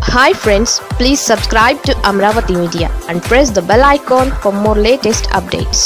hi friends please subscribe to Amaravati media and press the bell icon for more latest updates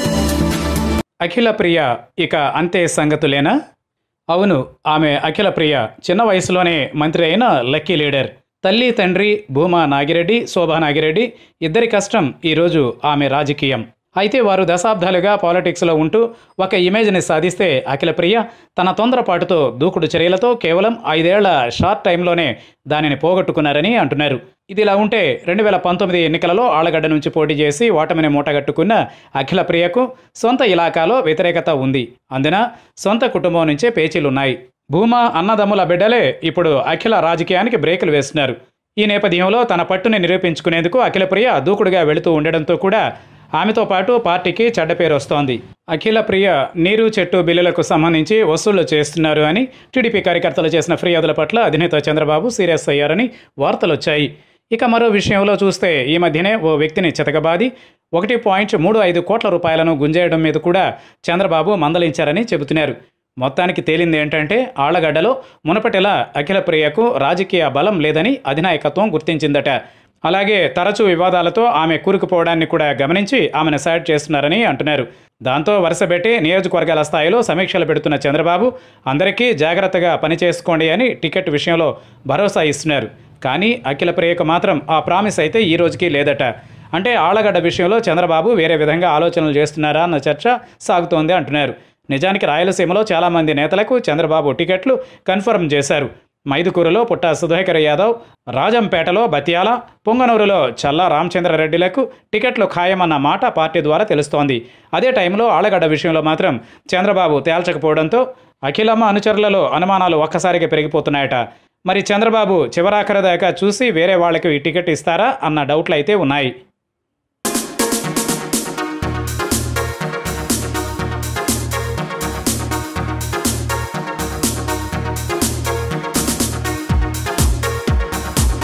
Akhila Priya ఇక అంతే సంగతులేనా అవును ఆమె అఖిల ప్రియ చిన్న వయసులోనే మంత్రి అయిన లక్కీ లీడర్ తల్లి తండ్రి భూమా నాగిరెడ్డి శోభా నాగిరెడ్డి ఇద్దరి కష్టం ఈరోజు ఆమె రాజకీయం అయితే వారు దశాబ్దాలుగా పాలిటిక్స్లో ఉంటూ ఒక ఇమేజ్ని సాధిస్తే అఖిల ప్రియ తన తొందరపాటుతో దూకుడు చర్యలతో కేవలం ఐదేళ్ల షార్ట్ టైంలోనే దానిని పోగొట్టుకున్నారని అంటున్నారు ఇది ఇలా ఉంటే రెండు వేల పంతొమ్మిది ఎన్నికలలో ఆళ్లగడ్డ నుంచి పోటీ చేసి ఓటమిని మూటగట్టుకున్న అఖిల ప్రియకు సొంత ఇలాకాలో వ్యతిరేకత ఉంది అందున సొంత కుటుంబం నుంచే పేచీలున్నాయి భూమా అన్నదమ్ముల బిడ్డలే ఇప్పుడు అఖిల రాజకీయానికి బ్రేకులు వేస్తున్నారు ఈ నేపథ్యంలో తన పట్టుని నిరూపించుకునేందుకు అఖిల ప్రియ దూకుడుగా వెళుతూ ఉండడంతో కూడా ఆమెతో పాటు పార్టీకి చెడ్డ పేరు వస్తోంది అఖిల ప్రియ నీరు చెట్టు బిల్లులకు సంబంధించి వసూళ్లు చేస్తున్నారు అని టీడీపీ కార్యకర్తలు చేసిన ఫిర్యాదుల పట్ల అధినేత చంద్రబాబు సీరియస్ అయ్యారని వార్తలు వచ్చాయి ఇక మరో విషయంలో చూస్తే ఈ మధ్యనే ఓ వ్యక్తిని చితకబాది ఒకటి పాయింట్ మూడు ఐదు కోట్ల రూపాయలను గుంజేయడం మీద కూడా చంద్రబాబు మందలించారని చెబుతున్నారు మొత్తానికి తేలింది ఏంటంటే ఆళ్లగడ్డలో మునపటిలా అఖిల ప్రియకు రాజకీయ బలం లేదని అధినాయకత్వం గుర్తించిందట అలాగే తరచూ వివాదాలతో ఆమె కూరుకుపోవడాన్ని కూడా గమనించి ఆమెను సైడ్ చేస్తున్నారని అంటున్నారు దాంతో వరుసపెట్టి నియోజకవర్గాల స్థాయిలో సమీక్షలు పెడుతున్న చంద్రబాబు అందరికీ జాగ్రత్తగా పనిచేసుకోండి అని టికెట్ విషయంలో భరోసా ఇస్తున్నారు కానీ అఖిల ప్రియకు మాత్రం ఆ ప్రామిస్ అయితే ఈ రోజుకి లేదట అంటే ఆళ్లగడ్డ విషయంలో చంద్రబాబు వేరే విధంగా ఆలోచనలు చేస్తున్నారా అన్న చర్చ సాగుతోంది అంటున్నారు నిజానికి రాయలసీమలో చాలామంది నేతలకు చంద్రబాబు టికెట్లు కన్ఫర్మ్ చేశారు మైదుకూరులో పుట్ట సుధాకర్ యాదవ్ రాజంపేటలో బతియాల పొంగనూరులో చల్లా రామచంద్రారెడ్డిలకు టికెట్లు ఖాయమన్న మాట పార్టీ ద్వారా తెలుస్తోంది అదే టైంలో ఆళ్లగడ్డ విషయంలో మాత్రం చంద్రబాబు తేల్చకపోవడంతో అఖిలమ్మ అనుచరులలో అనుమానాలు ఒక్కసారిగా పెరిగిపోతున్నాయట మరి చంద్రబాబు చివరాఖరి దాకా చూసి వేరే వాళ్లకు ఈ టికెట్ ఇస్తారా అన్న డౌట్లు అయితే ఉన్నాయి